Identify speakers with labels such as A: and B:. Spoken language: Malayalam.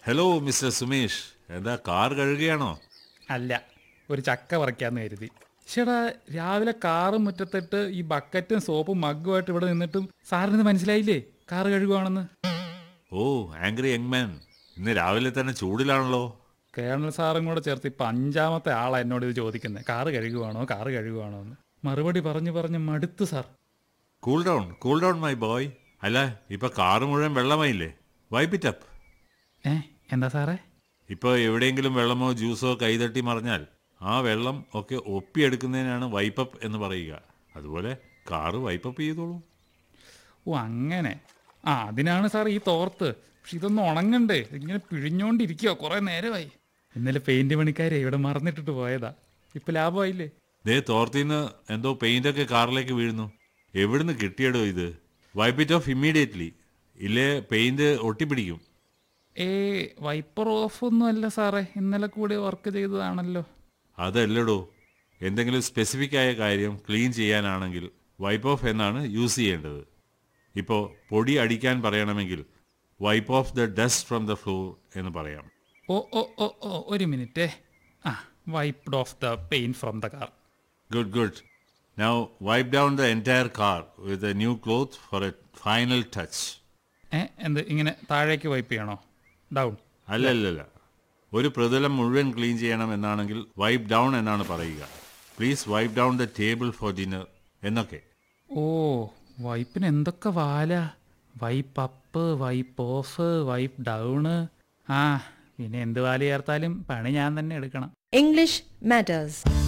A: ഹലോ മിസ്റ്റർ സുമേഷ് എന്താ കാർ കഴുകുകയാണോ
B: അല്ല ഒരു ചക്ക പറിക്കാന്ന് കരുതി ചേടാ രാവിലെ കാറും മുറ്റത്തിട്ട് ഈ ബക്കറ്റും സോപ്പും മഗ്ഗുമായിട്ട് ഇവിടെ നിന്നിട്ടും സാറിന് ഇത് മനസ്സിലായില്ലേ കാറ് കഴുകുവാണെന്ന്
A: ഓ ആംഗ്രി യങ് മാൻ ഇന്ന് രാവിലെ തന്നെ ചൂടിലാണല്ലോ
B: കേണൽ സാറും കൂടെ ചേർത്ത് ഇപ്പം അഞ്ചാമത്തെ ആളാ എന്നോട് ഇത് ചോദിക്കുന്നത് കാറ് കഴുകുവാണോ കാറ് കഴുകുവാണോ എന്ന് മറുപടി പറഞ്ഞു പറഞ്ഞ് മടുത്തു sir
A: cool down cool down my boy അല്ല ഇപ്പൊ കാറ് മുഴുവൻ വെള്ളമായില്ലേ വൈപ്പ് ഇറ്റ് അപ്പ്
B: ഏ എന്താ സാറേ
A: ഇപ്പോൾ എവിടെയെങ്കിലും വെള്ളമോ ജ്യൂസോ കൈതട്ടി മറിഞ്ഞാൽ ആ വെള്ളം ഒക്കെ ഒപ്പിയെടുക്കുന്നതിനാണ് വൈപ്പപ്പ് എന്ന് പറയുക അതുപോലെ കാറ് വൈപ്പപ്പ് ചെയ്തോളൂ
B: ഓ അങ്ങനെ ആ അതിനാണ് സാർ ഈ തോർത്ത് പക്ഷെ ഇതൊന്നും ഉണങ്ങണ്ടേ ഇങ്ങനെ പിഴിഞ്ഞോണ്ടിരിക്കുക കുറേ നേരമായി ഇന്നലെ പെയിന്റ് പണിക്കാരെ ഇവിടെ മറന്നിട്ടിട്ട് പോയതാ ഇപ്പൊ ലാഭമായില്ലേ
A: ദേ തോർത്തിന്ന് എന്തോ പെയിന്റൊക്കെ കാറിലേക്ക് വീഴുന്നു എവിടുന്ന് കിട്ടിയടോ ഇത് വൈപ്പ് ഇറ്റ് ഓഫ് ഇമ്മീഡിയറ്റ്ലി ഇല്ലേ പെയിന്റ് ഒട്ടിപ്പിടിക്കും
B: ഏ വൈപ്പർ ഓഫ് ഒന്നും അല്ല സാറേ ഇന്നലെ കൂടി വർക്ക് ചെയ്തതാണല്ലോ
A: അതല്ലടോ എന്തെങ്കിലും സ്പെസിഫിക് ആയ കാര്യം ക്ലീൻ ചെയ്യാനാണെങ്കിൽ വൈപ്പ് ഓഫ് എന്നാണ് യൂസ് ചെയ്യേണ്ടത് ഇപ്പോൾ പൊടി അടിക്കാൻ പറയണമെങ്കിൽ wipe off the dust from the floor എന്ന് പറയാം
B: ഓ ഓ ഓ ഓ ഒരു മിനിറ്റ് ആ wiped off the paint from the car
A: Good, good. Now wipe down the entire car with a new cloth for a final touch.
B: ഏ എന്ത് ഇങ്ങനെ താഴേക്ക് വൈപ്പ് ചെയ്യണോ ഡൗൺ
A: അല്ല അല്ല അല്ല ഒരു പ്രതലം മുഴുവൻ ക്ലീൻ ചെയ്യണം എന്നാണെങ്കിൽ വൈപ്പ് ഡൗൺ എന്നാണ് പറയുക please wipe down the table for dinner എന്നൊക്കെ
B: ഓ വൈപ്പിന് എന്തൊക്കെ വാല wipe up wipe off wipe down ആ പിന്നെ എന്ത് വാല ചേർത്താലും പണി ഞാൻ തന്നെ എടുക്കണം
C: English matters.